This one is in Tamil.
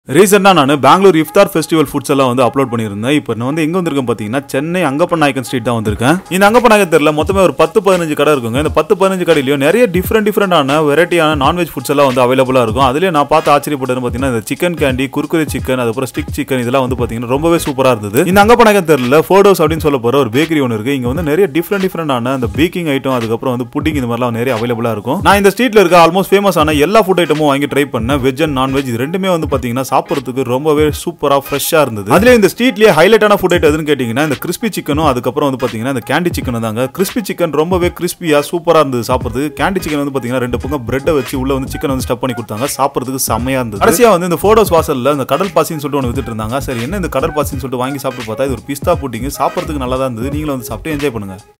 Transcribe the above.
ரீசெண்டாக நான் பெங்களூர் இஃப்தார் ஃபெஸ்டிவல் ஃபுட்ஸ் எல்லாம் வந்து அப்லோட் பண்ணியிருந்தேன் இப்போ நான் வந்து எங்கே வந்திருக்கேன் பார்த்தீங்கன்னா சென்னை அங்கப்ப நாயக்கன் ஸ்ட்ரீட் தான் வந்திருக்கேன் இந்த அங்கப்ப நாயக்கன் தெருல மொத்தமே ஒரு பத்து பதினஞ்சு கடை இருக்குங்க இந்த பத்து பதினஞ்சு கடையிலையும் நிறைய டிஃப்ரெண்ட் டிஃப்ரெண்டான வெரைட்டியான நான்வெஜ் ஃபுட்ஸ் எல்லாம் வந்து அவைலபிளாக இருக்கும் அதுலேயே நான் பார்த்து ஆச்சரியப்பட்டது பார்த்தீங்கன்னா இந்த சிக்கன் கேண்டி குர்குரே சிக்கன் அதுக்கப்புறம் ஸ்டிக் சிக்கன் இதெல்லாம் வந்து பார்த்தீங்கன்னா ரொம்பவே சூப்பராக இருந்தது இந்த அங்கப்ப நாயக்கன் தெருல ஃபோடோஸ் அப்படின்னு சொல்ல போகிற ஒரு பேக்கரி ஒன்று இருக்குது இங்கே வந்து நிறைய டிஃப்ரெண்ட் டிஃப்ரெண்டான அந்த பேக்கிங் ஐட்டம் அதுக்கப்புறம் வந்து புட்டிங் இந்த மாதிரிலாம் நிறைய அவைலபிளாக இருக்கும் நான் இந்த ஸ்ட்ரீட்டில் இருக்க ஆல்மோஸ்ட் ஃபேமஸான எல்லா ஃபுட் ஐட்டமும் வாங்கி ட்ரை பண்ணேன் வெஜ் அண்ட் நான்வெஜ் இது ரெண்டுமே வந்து பார்த்தீங்கன்னா சாப்பிட்றதுக்கு ரொம்பவே சூப்பராக ஃப்ரெஷ்ஷாக இருந்தது அதுலேயே இந்த ஸ்ட்ரீட்லேயே ஹைலைட்டான ஃபுட் ஐட்டம் எதுன்னு கேட்டிங்கன்னா இந்த கிறிஸ்பி சிக்கனும் அதுக்கப்புறம் வந்து பார்த்தீங்கன்னா இந்த கேண்டி சிக்கனும் தாங்க கிறிஸ்பி சிக்கன் ரொம்பவே கிறிஸ்பியாக சூப்பராக இருந்தது சாப்பிட்றதுக்கு கேண்டி சிக்கன் வந்து பார்த்தீங்கன்னா ரெண்டு பக்கம் பிரெட்டை வச்சு உள்ள வந்து சிக்கன் வந்து ஸ்டப் பண்ணி கொடுத்தாங்க சாப்பிட்றதுக்கு செம்மையாக இருந்தது கடைசியாக வந்து இந்த ஃபோட்டோஸ் வாசலில் இந்த கடல் பாசின்னு சொல்லிட்டு ஒன்று வித்துட்டு இருந்தாங்க சரி என்ன இந்த கடல் பாசின்னு சொல்லிட்டு வாங்கி சாப்பிட்டு பார்த்தா இது ஒரு பிஸ்தா புட்டிங்க சாப்பிட்றதுக்கு நல்லா தான் இருந்தது நீங்களும் வந்து சாப்பிட்டு என்ஜாய் பண்ணுங்க